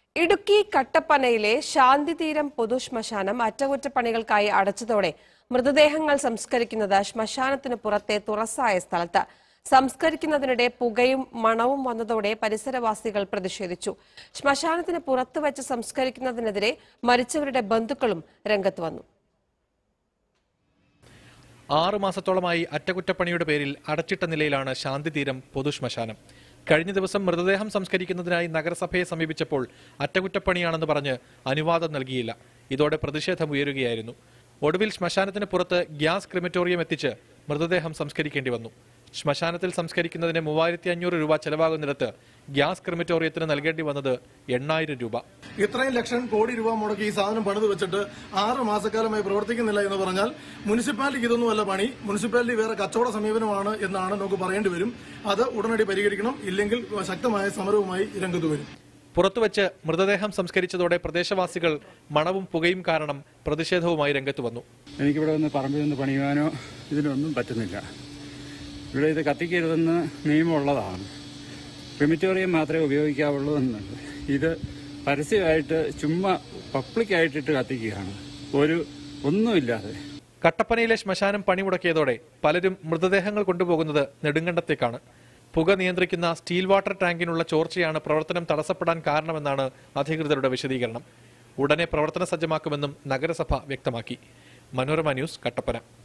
ഇടുക്കി കട്ടപ്പനയിലെ ശാന്തിതീരം പൊതുശ്മശാനം അറ്റകുറ്റപ്പണികൾക്കായി അടച്ചതോടെ മൃതദേഹങ്ങൾ സംസ്കരിക്കുന്നത് ശ്മശാനത്തിന് പുറത്തെ തുറസായ സ്ഥലത്ത് സംസ്കരിക്കുന്നതിനിടെ പുകയും മണവും വന്നതോടെ പരിസരവാസികൾ പ്രതിഷേധിച്ചു ശ്മശാനത്തിന് പുറത്ത് വെച്ച് സംസ്കരിക്കുന്നതിനെതിരെ മരിച്ചവരുടെ ബന്ധുക്കളും രംഗത്ത് വന്നു ആറ് മാസത്തോളമായി അറ്റകുറ്റപ്പണിയുടെ പേരിൽ അടച്ചിട്ട നിലയിലാണ് ശാന്തിതീരം പൊതുശ്മശാനം കഴിഞ്ഞ ദിവസം മൃതദേഹം സംസ്കരിക്കുന്നതിനായി നഗരസഭയെ സമീപിച്ചപ്പോൾ അറ്റകുറ്റപ്പണിയാണെന്ന് പറഞ്ഞ് അനുവാദം നൽകിയില്ല ഇതോടെ പ്രതിഷേധം ഉയരുകയായിരുന്നു ഒടുവിൽ ശ്മശാനത്തിന് പുറത്ത് ഗ്യാസ് ക്രിമറ്റോറിയം എത്തിച്ച് മൃതദേഹം സംസ്കരിക്കേണ്ടി വന്നു ശ്മശാനത്തിൽ സംസ്കരിക്കുന്നതിന് മൂവായിരത്തി അഞ്ഞൂറ് രൂപ ചെലവാകുന്നിടത്ത് ഗ്യാസ് ക്രിമറ്റോറിയത്തിന് നൽകേണ്ടി വന്നത് എണ്ണായിരം രൂപ ഇത്രയും ലക്ഷം കോടി രൂപ മുടക്കി ഈ സാധനം പണിത് വെച്ചിട്ട് ആറ് മാസക്കാലമായി പ്രവർത്തിക്കുന്നില്ല എന്ന് പറഞ്ഞാൽ മുനിസിപ്പാലിറ്റിക്ക് ഇതൊന്നുമല്ല പണി മുനിസിപ്പാലിറ്റി വേറെ കച്ചവട സമീപനമാണ് എന്നാണ് നമുക്ക് പറയേണ്ടി വരും അത് ഉടനടി പരിഹരിക്കണം ഇല്ലെങ്കിൽ ശക്തമായ സമരവുമായി രംഗത്ത് വരും പുറത്തുവച്ച് മൃതദേഹം സംസ്കരിച്ചതോടെ പ്രദേശവാസികൾ മണവും പുകയും കാരണം പ്രതിഷേധവുമായി രംഗത്ത് വന്നു എനിക്കിവിടെ ഒന്ന് പറമ്പിൽ നിന്ന് പണിയുവാനോ ഇതിനൊന്നും പറ്റുന്നില്ല ഇവിടെ ഇത് കത്തിക്കരുതെന്ന് നിയമമുള്ളതാണ് ക്രിമിറ്റോറിയം മാത്രമേ ഉപയോഗിക്കാവുള്ളൂ എന്നുണ്ട് ഇത് പരസ്യമായിട്ട് ചുമ്മാ പബ്ലിക്കായിട്ടിട്ട് കത്തിക്കുകയാണ് ഒരു ഒന്നുമില്ലാതെ കട്ടപ്പനയിലെ ശ്മശാനം പണിമുടക്കിയതോടെ പലരും മൃതദേഹങ്ങൾ കൊണ്ടുപോകുന്നത് നെടുങ്കണ്ടത്തേക്കാണ് പുക നിയന്ത്രിക്കുന്ന സ്റ്റീൽ വാട്ടർ ടാങ്കിനുള്ള ചോർച്ചയാണ് പ്രവർത്തനം തടസ്സപ്പെടാൻ കാരണമെന്നാണ് അധികൃതരുടെ വിശദീകരണം ഉടനെ പ്രവർത്തന സജ്ജമാക്കുമെന്നും നഗരസഭ വ്യക്തമാക്കി മനോരമ ന്യൂസ് കട്ടപ്പന